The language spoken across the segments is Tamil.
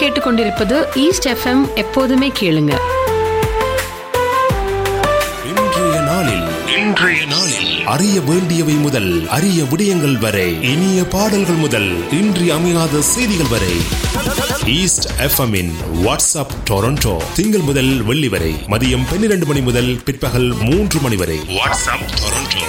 கேட்டுக்கொண்டிருப்பது ஈஸ்ட் எஃப்எம் எப்போதுமே கேளுங்க இன்றைய நாளில் இன்றைய நாளில் அறிய வேண்டியவை முதல் அரிய விடயங்கள் வரை இனிய பாடல்கள் முதல் இன்றி அமையாத செய்திகள் வரை ஈஸ்ட் எஃப்எம்மின் வாட்ஸ்அப் டொரண்டோ திங்கள் முதல் வெள்ளி வரை மதியம் பன்னிரண்டு மணி முதல் பிற்பகல் மூன்று மணி வரை வாட்ஸ்அப் டொரண்டோ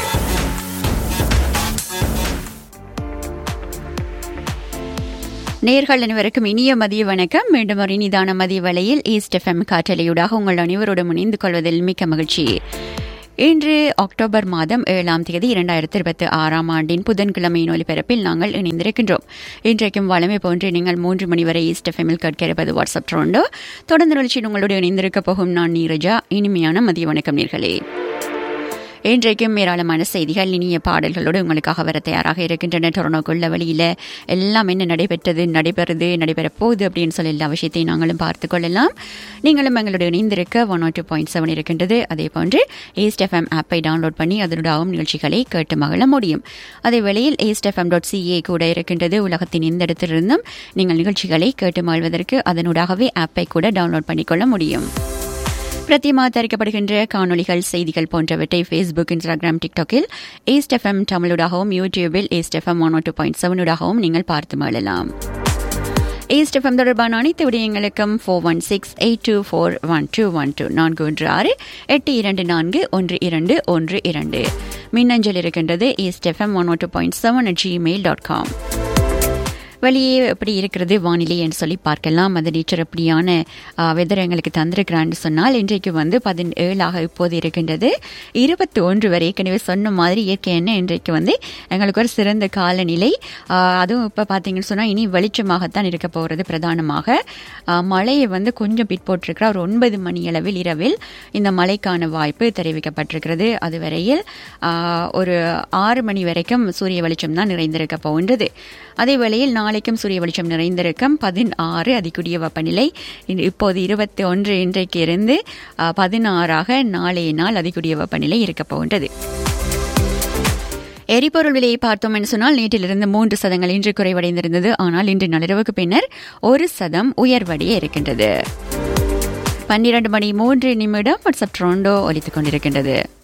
நேர்கள் அனைவருக்கும் இனிய மதிய வணக்கம் மீண்டும் ஒரு இனிதான மதிய வேளையில் ஈஸ்ட் எஃப்எம் காற்றலையூடாக உங்கள் அனைவரோடும் இணைந்து கொள்வதில் மிக்க மகிழ்ச்சி இன்று அக்டோபர் மாதம் ஏழாம் தேதி இரண்டாயிரத்தி இருபத்தி ஆறாம் ஆண்டின் புதன்கிழமையின் ஒலிபரப்பில் நாங்கள் இணைந்திருக்கின்றோம் இன்றைக்கும் வளமை போன்று நீங்கள் மூன்று மணி வரை ஈஸ்ட் எஃப்எம்மில் கேட்க இருப்பது வாட்ஸ்அப் ட்ரோண்டோ தொடர்ந்து நிகழ்ச்சியில் உங்களோடு இணைந்திருக்க போகும் நான் நீரஜா இனிமையான மதிய வணக்கம் நேர்களே இன்றைக்கும் ஏராளமான செய்திகள் இனிய பாடல்களோடு உங்களுக்காக வர தயாராக இருக்கின்றன டொரனோக்குள்ள வழியில் எல்லாம் என்ன நடைபெற்றது நடைபெறுது நடைபெறப் போகுது அப்படின்னு சொல்லி எல்லா விஷயத்தையும் நாங்களும் பார்த்து கொள்ளலாம் நீங்களும் எங்களுடைய இணைந்திருக்க ஒன் டூ பாயிண்ட் செவன் இருக்கின்றது அதே போன்று ஈஸ்ட் எஃப்எம் ஆப்பை டவுன்லோட் பண்ணி அதனூடாகவும் நிகழ்ச்சிகளை கேட்டு மகிழ முடியும் அதே வேளையில் ஈஸ்ட் எஃப்எம் டாட் சிஏ கூட இருக்கின்றது உலகத்தின் எந்த இடத்திலிருந்தும் நீங்கள் நிகழ்ச்சிகளை கேட்டு மகிழ்வதற்கு அதனூடாகவே ஆப்பை கூட டவுன்லோட் பண்ணிக்கொள்ள முடியும் பிரத்தியமா தயாரிக்கப்படுகின்ற காணொலிகள் செய்திகள் போன்றவற்றை ஃபேஸ்புக் இன்ஸ்டாகிராம் டிக்டாக்கில் ஈஸ்ட் எஃப்எம் தமிழூடாகவும் யூடியூபில் East FM one two point செவனூடாகவும் நீங்கள் பார்த்து மகிழலாம் ஈஸ்ட் எஃப்எம் தொடர்பான அனைத்து விடயங்களுக்கும் four one six eight two four one two one two நான்கு ஒன்று ஆறு எட்டு இரண்டு நான்கு ஒன்று இரண்டு ஒன்று இரண்டு மின்னஞ்சல் இருக்கின்றது East FM one two point seven at Gmail dot com வெளியே எப்படி இருக்கிறது வானிலை என்று சொல்லி பார்க்கலாம் அது நேச்சர் அப்படியான வெதர் எங்களுக்கு தந்திருக்கிறான்னு சொன்னால் இன்றைக்கு வந்து பதினேழாக இப்போது இருக்கின்றது இருபத்தி ஒன்று வரை ஏற்கனவே சொன்ன மாதிரி இயற்கை என்ன இன்றைக்கு வந்து எங்களுக்கு ஒரு சிறந்த காலநிலை அதுவும் இப்போ பார்த்தீங்கன்னு சொன்னால் இனி வெளிச்சமாகத்தான் இருக்க போகிறது பிரதானமாக மழையை வந்து கொஞ்சம் பிற்போட்டிருக்கிற ஒரு ஒன்பது மணி அளவில் இரவில் இந்த மழைக்கான வாய்ப்பு தெரிவிக்கப்பட்டிருக்கிறது அதுவரையில் ஒரு ஆறு மணி வரைக்கும் சூரிய வெளிச்சம் தான் நிறைந்திருக்க போகின்றது அதே வேளையில் நாளைக்கும் சூரிய வெளிச்சம் நிறைந்திருக்கும் பதினாறு அதிகூடிய வெப்பநிலை இப்போது இருபத்தி ஒன்று இன்றைக்கு இருந்து பதினாறாக நாளைய நாள் அதிகூடிய வெப்பநிலை இருக்க போகின்றது எரிபொருள் விலையை பார்த்தோம் என்று சொன்னால் நேற்றிலிருந்து மூன்று சதங்கள் இன்று குறைவடைந்திருந்தது ஆனால் இன்று நள்ளிரவுக்கு பின்னர் ஒரு சதம் உயர்வடைய இருக்கின்றது பன்னிரண்டு மணி மூன்று நிமிடம் வாட்ஸ்அப் ட்ரோண்டோ ஒலித்துக் கொண்டிருக்கின்றது